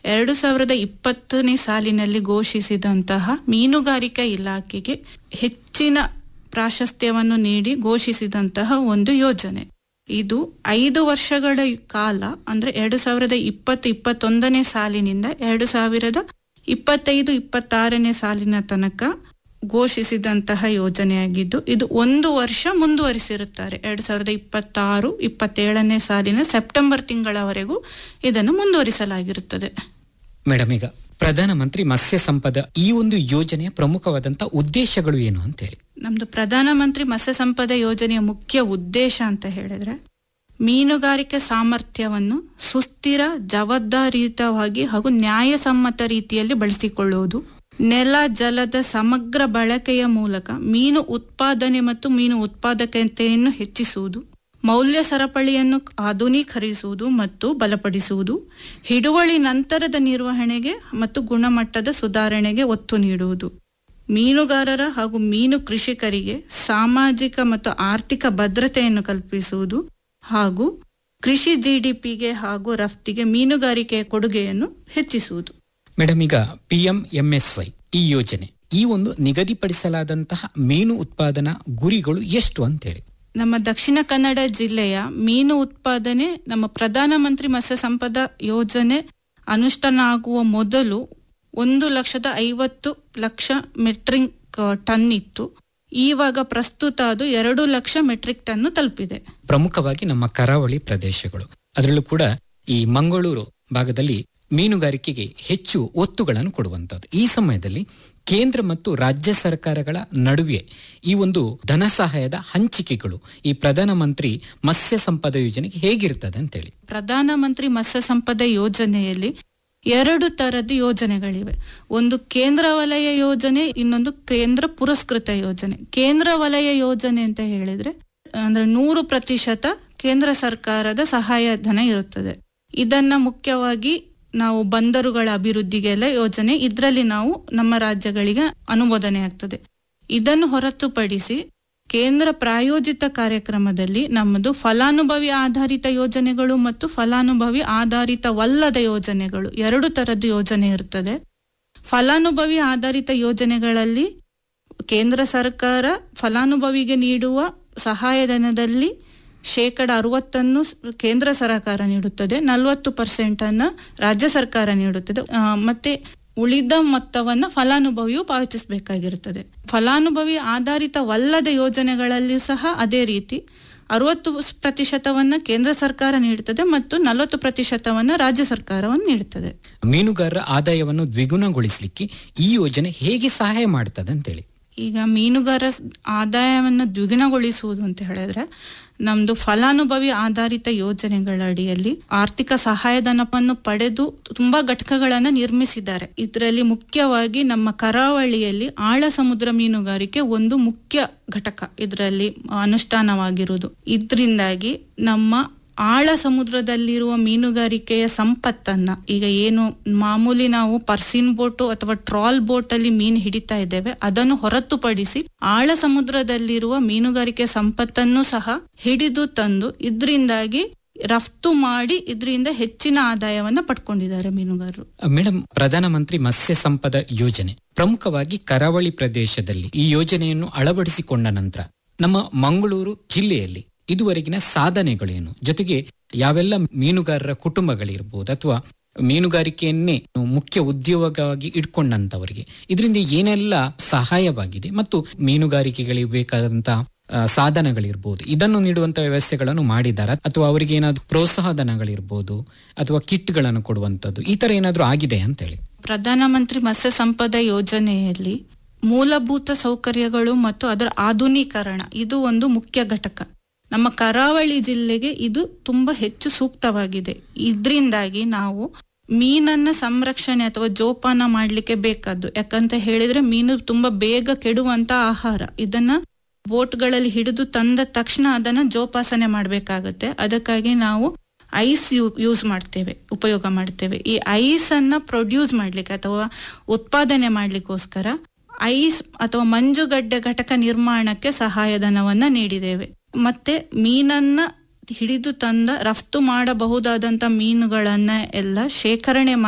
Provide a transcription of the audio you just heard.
ಎರಡು ಸಾವಿರದ ಇಪ್ಪತ್ತನೇ ಸಾಲಿನಲ್ಲಿ ಘೋಷಿಸಿದಂತಹ ಮೀನುಗಾರಿಕಾ ಇಲಾಖೆಗೆ ಹೆಚ್ಚಿನ ಪ್ರಾಶಸ್ತ್ಯವನ್ನು ನೀಡಿ ಘೋಷಿಸಿದಂತಹ ಒಂದು ಯೋಜನೆ ಇದು ಐದು ವರ್ಷಗಳ ಕಾಲ ಅಂದ್ರೆ ಎರಡು ಸಾವಿರದ ಇಪ್ಪತ್ತು ಇಪ್ಪತ್ತೊಂದನೇ ಸಾಲಿನಿಂದ ಎರಡು ಸಾವಿರದ ಇಪ್ಪತ್ತೈದು ಇಪ್ಪತ್ತಾರನೇ ಸಾಲಿನ ತನಕ ಘೋಷಿಸಿದಂತಹ ಯೋಜನೆಯಾಗಿದ್ದು ಇದು ಒಂದು ವರ್ಷ ಮುಂದುವರಿಸಿರುತ್ತಾರೆ ಎರಡು ಸಾವಿರದ ಇಪ್ಪತ್ತಾರು ಇಪ್ಪತ್ತೇಳನೇ ಸಾಲಿನ ಸೆಪ್ಟೆಂಬರ್ ತಿಂಗಳವರೆಗೂ ಇದನ್ನು ಮುಂದುವರಿಸಲಾಗಿರುತ್ತದೆ ಮೇಡಮ್ ಈಗ ಪ್ರಧಾನಮಂತ್ರಿ ಮತ್ಸ್ಯ ಸಂಪದ ಈ ಒಂದು ಯೋಜನೆಯ ಪ್ರಮುಖವಾದಂತಹ ಉದ್ದೇಶಗಳು ಏನು ಅಂತ ಹೇಳಿ ನಮ್ದು ಪ್ರಧಾನಮಂತ್ರಿ ಮತ್ಸ್ಯ ಸಂಪದ ಯೋಜನೆಯ ಮುಖ್ಯ ಉದ್ದೇಶ ಅಂತ ಹೇಳಿದ್ರೆ ಮೀನುಗಾರಿಕೆ ಸಾಮರ್ಥ್ಯವನ್ನು ಸುಸ್ಥಿರ ಜವಾಬ್ದಾರಿಯುತವಾಗಿ ಹಾಗೂ ನ್ಯಾಯಸಮ್ಮತ ರೀತಿಯಲ್ಲಿ ಬಳಸಿಕೊಳ್ಳುವುದು ನೆಲ ಜಲದ ಸಮಗ್ರ ಬಳಕೆಯ ಮೂಲಕ ಮೀನು ಉತ್ಪಾದನೆ ಮತ್ತು ಮೀನು ಉತ್ಪಾದಕತೆಯನ್ನು ಹೆಚ್ಚಿಸುವುದು ಮೌಲ್ಯ ಸರಪಳಿಯನ್ನು ಆಧುನೀಕರಿಸುವುದು ಮತ್ತು ಬಲಪಡಿಸುವುದು ಹಿಡುವಳಿ ನಂತರದ ನಿರ್ವಹಣೆಗೆ ಮತ್ತು ಗುಣಮಟ್ಟದ ಸುಧಾರಣೆಗೆ ಒತ್ತು ನೀಡುವುದು ಮೀನುಗಾರರ ಹಾಗೂ ಮೀನು ಕೃಷಿಕರಿಗೆ ಸಾಮಾಜಿಕ ಮತ್ತು ಆರ್ಥಿಕ ಭದ್ರತೆಯನ್ನು ಕಲ್ಪಿಸುವುದು ಹಾಗೂ ಕೃಷಿ ಜಿಡಿಪಿಗೆ ಹಾಗೂ ರಫ್ತಿಗೆ ಮೀನುಗಾರಿಕೆಯ ಕೊಡುಗೆಯನ್ನು ಹೆಚ್ಚಿಸುವುದು ಮೇಡಮ್ ಈಗ P M M S Y ಈ ಯೋಜನೆ ಈ ಒಂದು ನಿಗದಿಪಡಿಸಲಾದಂತಹ ಮೀನು ಉತ್ಪಾದನಾ ಗುರಿಗಳು ಎಷ್ಟು ಅಂತ ಹೇಳಿ ನಮ್ಮ ದಕ್ಷಿಣ ಕನ್ನಡ ಜಿಲ್ಲೆಯ ಮೀನು ಉತ್ಪಾದನೆ ನಮ್ಮ ಪ್ರಧಾನಮಂತ್ರಿ ಮತ್ಸ್ಯ ಸಂಪದ ಯೋಜನೆ ಅನುಷ್ಠಾನ ಆಗುವ ಮೊದಲು ಒಂದು ಲಕ್ಷದ ಐವತ್ತು ಲಕ್ಷ ಮೆಟ್ರಿಕ್ ಟನ್ ಇತ್ತು ಈವಾಗ ಪ್ರಸ್ತುತ ಅದು ಎರಡು ಲಕ್ಷ ಮೆಟ್ರಿಕ್ ಟನ್ ತಲುಪಿದೆ ಪ್ರಮುಖವಾಗಿ ನಮ್ಮ ಕರಾವಳಿ ಪ್ರದೇಶಗಳು ಅದರಲ್ಲೂ ಕೂಡ ಈ ಮಂಗಳೂರು ಭಾಗದಲ್ಲಿ ಮೀನುಗಾರಿಕೆಗೆ ಹೆಚ್ಚು ಒತ್ತುಗಳನ್ನು ಕೊಡುವಂತದ್ದು ಈ ಸಮಯದಲ್ಲಿ ಕೇಂದ್ರ ಮತ್ತು ರಾಜ್ಯ ಸರ್ಕಾರಗಳ ನಡುವೆ ಈ ಒಂದು ಧನ ಸಹಾಯದ ಹಂಚಿಕೆಗಳು ಈ ಪ್ರಧಾನಮಂತ್ರಿ ಮತ್ಸ್ಯ ಸಂಪದ ಯೋಜನೆಗೆ ಹೇಗಿರ್ತದೆ ಅಂತೇಳಿ ಪ್ರಧಾನಮಂತ್ರಿ ಮತ್ಸ್ಯ ಸಂಪದ ಯೋಜನೆಯಲ್ಲಿ ಎರಡು ತರದ ಯೋಜನೆಗಳಿವೆ ಒಂದು ಕೇಂದ್ರ ವಲಯ ಯೋಜನೆ ಇನ್ನೊಂದು ಕೇಂದ್ರ ಪುರಸ್ಕೃತ ಯೋಜನೆ ಕೇಂದ್ರ ವಲಯ ಯೋಜನೆ ಅಂತ ಹೇಳಿದ್ರೆ ಅಂದ್ರೆ ನೂರು ಪ್ರತಿಶತ ಕೇಂದ್ರ ಸರ್ಕಾರದ ಸಹಾಯಧನ ಇರುತ್ತದೆ ಇದನ್ನ ಮುಖ್ಯವಾಗಿ ನಾವು ಬಂದರುಗಳ ಅಭಿವೃದ್ಧಿಗೆಲ್ಲ ಯೋಜನೆ ಇದರಲ್ಲಿ ನಾವು ನಮ್ಮ ರಾಜ್ಯಗಳಿಗೆ ಅನುಮೋದನೆ ಆಗ್ತದೆ ಇದನ್ನು ಹೊರತುಪಡಿಸಿ ಕೇಂದ್ರ ಪ್ರಾಯೋಜಿತ ಕಾರ್ಯಕ್ರಮದಲ್ಲಿ ನಮ್ಮದು ಫಲಾನುಭವಿ ಆಧಾರಿತ ಯೋಜನೆಗಳು ಮತ್ತು ಫಲಾನುಭವಿ ಆಧಾರಿತವಲ್ಲದ ಯೋಜನೆಗಳು ಎರಡು ತರದ ಯೋಜನೆ ಇರುತ್ತದೆ ಫಲಾನುಭವಿ ಆಧಾರಿತ ಯೋಜನೆಗಳಲ್ಲಿ ಕೇಂದ್ರ ಸರ್ಕಾರ ಫಲಾನುಭವಿಗೆ ನೀಡುವ ಸಹಾಯಧನದಲ್ಲಿ ಶೇಕಡ ಅರವತ್ತನ್ನು ಕೇಂದ್ರ ಸರ್ಕಾರ ನೀಡುತ್ತದೆ ನಲವತ್ತು ಪರ್ಸೆಂಟ್ ಅನ್ನ ರಾಜ್ಯ ಸರ್ಕಾರ ನೀಡುತ್ತದೆ ಆ, ಮತ್ತೆ ಉಳಿದ ಮೊತ್ತವನ್ನ ಫಲಾನುಭವಿಯು ಪಾವತಿಸಬೇಕಾಗಿರುತ್ತದೆ ಫಲಾನುಭವಿ ಆಧಾರಿತವಲ್ಲದ ಯೋಜನೆಗಳಲ್ಲಿ ಸಹ ಅದೇ ರೀತಿ ಅರವತ್ತು ಪ್ರತಿಶತವನ್ನ ಕೇಂದ್ರ ಸರ್ಕಾರ ನೀಡುತ್ತದೆ ಮತ್ತು ನಲವತ್ತು ಪ್ರತಿಶತವನ್ನ ರಾಜ್ಯ ಸರ್ಕಾರವನ್ನು ನೀಡುತ್ತದೆ ಮೀನುಗಾರರ ಆದಾಯವನ್ನು ದ್ವಿಗುಣಗೊಳಿಸಲಿಕ್ಕೆ ಈ ಯೋಜನೆ ಹೇಗೆ ಸಹಾಯ ಮಾಡ್ತದೆ ಅಂತೇಳಿ ಈಗ ಮೀನುಗಾರ ಆದಾಯವನ್ನು ದ್ವಿಗುಣಗೊಳಿಸುವುದು ಅಂತ ಹೇಳಿದ್ರೆ ನಮ್ದು ಫಲಾನುಭವಿ ಆಧಾರಿತ ಯೋಜನೆಗಳ ಅಡಿಯಲ್ಲಿ ಆರ್ಥಿಕ ಸಹಾಯಧನವನ್ನು ಪಡೆದು ತುಂಬಾ ಘಟಕಗಳನ್ನ ನಿರ್ಮಿಸಿದ್ದಾರೆ ಇದರಲ್ಲಿ ಮುಖ್ಯವಾಗಿ ನಮ್ಮ ಕರಾವಳಿಯಲ್ಲಿ ಆಳ ಸಮುದ್ರ ಮೀನುಗಾರಿಕೆ ಒಂದು ಮುಖ್ಯ ಘಟಕ ಇದರಲ್ಲಿ ಅನುಷ್ಠಾನವಾಗಿರುವುದು ಇದರಿಂದಾಗಿ ನಮ್ಮ ಆಳ ಸಮುದ್ರದಲ್ಲಿರುವ ಮೀನುಗಾರಿಕೆಯ ಸಂಪತ್ತನ್ನ ಈಗ ಏನು ಮಾಮೂಲಿ ನಾವು ಪರ್ಸಿನ್ ಬೋಟು ಅಥವಾ ಟ್ರಾಲ್ ಬೋಟ್ ಅಲ್ಲಿ ಮೀನು ಹಿಡಿತಾ ಇದ್ದೇವೆ ಅದನ್ನು ಹೊರತುಪಡಿಸಿ ಆಳ ಸಮುದ್ರದಲ್ಲಿರುವ ಮೀನುಗಾರಿಕೆ ಸಂಪತ್ತನ್ನು ಸಹ ಹಿಡಿದು ತಂದು ಇದರಿಂದಾಗಿ ರಫ್ತು ಮಾಡಿ ಇದರಿಂದ ಹೆಚ್ಚಿನ ಆದಾಯವನ್ನ ಪಡ್ಕೊಂಡಿದ್ದಾರೆ ಮೀನುಗಾರರು ಮೇಡಮ್ ಪ್ರಧಾನಮಂತ್ರಿ ಮತ್ಸ್ಯ ಸಂಪದ ಯೋಜನೆ ಪ್ರಮುಖವಾಗಿ ಕರಾವಳಿ ಪ್ರದೇಶದಲ್ಲಿ ಈ ಯೋಜನೆಯನ್ನು ಅಳವಡಿಸಿಕೊಂಡ ನಂತರ ನಮ್ಮ ಮಂಗಳೂರು ಜಿಲ್ಲೆಯಲ್ಲಿ ಇದುವರೆಗಿನ ಸಾಧನೆಗಳೇನು ಜೊತೆಗೆ ಯಾವೆಲ್ಲ ಮೀನುಗಾರರ ಕುಟುಂಬಗಳಿರ್ಬೋದು ಅಥವಾ ಮೀನುಗಾರಿಕೆಯನ್ನೇ ಮುಖ್ಯ ಉದ್ಯೋಗವಾಗಿ ಇಟ್ಕೊಂಡಂತವರಿಗೆ ಇದರಿಂದ ಏನೆಲ್ಲ ಸಹಾಯವಾಗಿದೆ ಮತ್ತು ಮೀನುಗಾರಿಕೆಗಳಿಗೆ ಬೇಕಾದಂತಹ ಆ, ಸಾಧನಗಳಿರ್ಬೋದು ಇದನ್ನು ನೀಡುವಂತ ವ್ಯವಸ್ಥೆಗಳನ್ನು ಮಾಡಿದಾರ ಅಥವಾ ಅವರಿಗೆ ಏನಾದ್ರು ಪ್ರೋತ್ಸಾಹಧನಗಳಿರ್ಬೋದು ಅಥವಾ ಕಿಟ್ಗಳನ್ನು ಕೊಡುವಂತದ್ದು ಈ ತರ ಏನಾದ್ರೂ ಆಗಿದೆ ಅಂತ ಹೇಳಿ ಪ್ರಧಾನಮಂತ್ರಿ ಮತ್ಸ್ಯ ಸಂಪದ ಯೋಜನೆಯಲ್ಲಿ ಮೂಲಭೂತ ಸೌಕರ್ಯಗಳು ಮತ್ತು ಅದರ ಆಧುನೀಕರಣ ಇದು ಒಂದು ಮುಖ್ಯ ಘಟಕ ನಮ್ಮ ಕರಾವಳಿ ಜಿಲ್ಲೆಗೆ ಇದು ತುಂಬಾ ಹೆಚ್ಚು ಸೂಕ್ತವಾಗಿದೆ ಇದರಿಂದಾಗಿ ನಾವು ಮೀನನ್ನ ಸಂರಕ್ಷಣೆ ಅಥವಾ ಜೋಪಾನ ಮಾಡ್ಲಿಕ್ಕೆ ಬೇಕಾದ್ದು ಯಾಕಂತ ಹೇಳಿದ್ರೆ ಮೀನು ತುಂಬಾ ಬೇಗ ಕೆಡುವಂತ ಆಹಾರ ಇದನ್ನ ಬೋಟ್ಗಳಲ್ಲಿ ಹಿಡಿದು ತಂದ ತಕ್ಷಣ ಅದನ್ನ ಜೋಪಾಸನೆ ಮಾಡಬೇಕಾಗತ್ತೆ ಅದಕ್ಕಾಗಿ ನಾವು ಐಸ್ ಯೂಸ್ ಮಾಡ್ತೇವೆ ಉಪಯೋಗ ಮಾಡ್ತೇವೆ ಈ ಐಸ್ ಅನ್ನ ಪ್ರೊಡ್ಯೂಸ್ ಮಾಡ್ಲಿಕ್ಕೆ ಅಥವಾ ಉತ್ಪಾದನೆ ಮಾಡ್ಲಿಕ್ಕೋಸ್ಕರ ಐಸ್ ಅಥವಾ ಮಂಜುಗಡ್ಡೆ ಘಟಕ ನಿರ್ಮಾಣಕ್ಕೆ ಸಹಾಯಧನವನ್ನ ನೀಡಿದ್ದೇವೆ ಮತ್ತೆ ಮೀನನ್ನ ಹಿಡಿದು ತಂದ ರಫ್ತು ಮಾಡಬಹುದಾದಂತ ಮೀನುಗಳನ್ನ ಎಲ್ಲ ಶೇಖರಣೆ